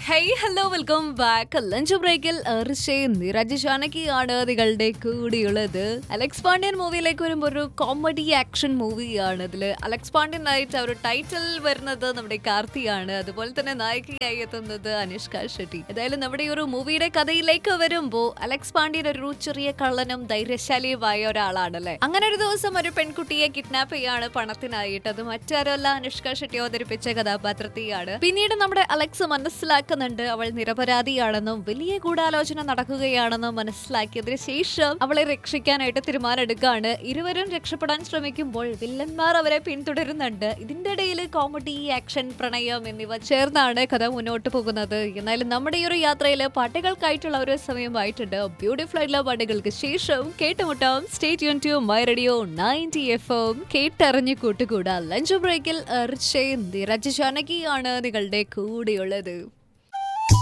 hey hello welcome back lunch ബ്രേക്കിൽ ഋഷയും നിരജ് ജാനകിയാണ് നിങ്ങളുടെ കൂടിയുള്ളത് അലക്സ് പാണ്ഡ്യൻ മൂവിയിലേക്ക് വരുമ്പോൾ ഒരു കോമഡി ആക്ഷൻ മൂവിയാണ് ഇതിൽ അലക്സ് പാണ്ഡ്യൻ ആയിട്ട് ഒരു ടൈറ്റിൽ വരുന്നത് നമ്മുടെ കാർത്തിയാണ് അതുപോലെ തന്നെ നായികയായി എത്തുന്നത് അനുഷ്ക ഷെട്ടി ഏതായാലും നമ്മുടെ ഈ ഒരു മൂവിയുടെ കഥയിലേക്ക് വരുമ്പോൾ അലക്സ് പാണ്ഡ്യൻ ഒരു ചെറിയ കള്ളനും ധൈര്യശാലിയുമായ ഒരാളാണല്ലേ അങ്ങനെ ഒരു ദിവസം ഒരു പെൺകുട്ടിയെ കിഡ്നാപ്പ് ചെയ്യാണ് പണത്തിനായിട്ട് അത് മറ്റാരല്ല അനുഷ്ക ഷെട്ടി അവതരിപ്പിച്ച കഥാപാത്രത്തെയാണ് പിന്നീട് നമ്മുടെ അലക്സ് മനസ്സിലാക്കുന്നുണ്ട് അവൾ നിരപരാധിയാണെന്നും വലിയ ഗൂഢാലോചന നടക്കുകയാണെന്നും മനസ്സിലാക്കിയതിനു ശേഷം അവളെ രക്ഷിക്കാനായിട്ട് തീരുമാനമെടുക്കുകയാണ് ഇരുവരും രക്ഷപ്പെടാൻ ശ്രമിക്കുമ്പോൾ വില്ലന്മാർ അവരെ പിന്തുടരുന്നുണ്ട് ഇതിന്റെ ഇടയിൽ കോമഡി ആക്ഷൻ പ്രണയം എന്നിവ ചേർന്നാണ് കഥ മുന്നോട്ട് പോകുന്നത് എന്നാലും നമ്മുടെ ഈ ഒരു യാത്രയിൽ പാട്ടുകൾക്കായിട്ടുള്ള ഒരു സമയമായിട്ടുണ്ട് ബ്യൂട്ടിഫുൾ ആയിട്ടുള്ള പാട്ടുകൾക്ക് ശേഷം കേട്ടുമുട്ടാം സ്റ്റേറ്റ് യൂൺ to my radio ninety F M കേട്ടറിഞ്ഞു കൂട്ടുകൂടാ ലഞ്ച് ബ്രേക്കിൽ നിരജ് ജാനകിയാണ് നിങ്ങളുടെ കൂടെയുള്ളത്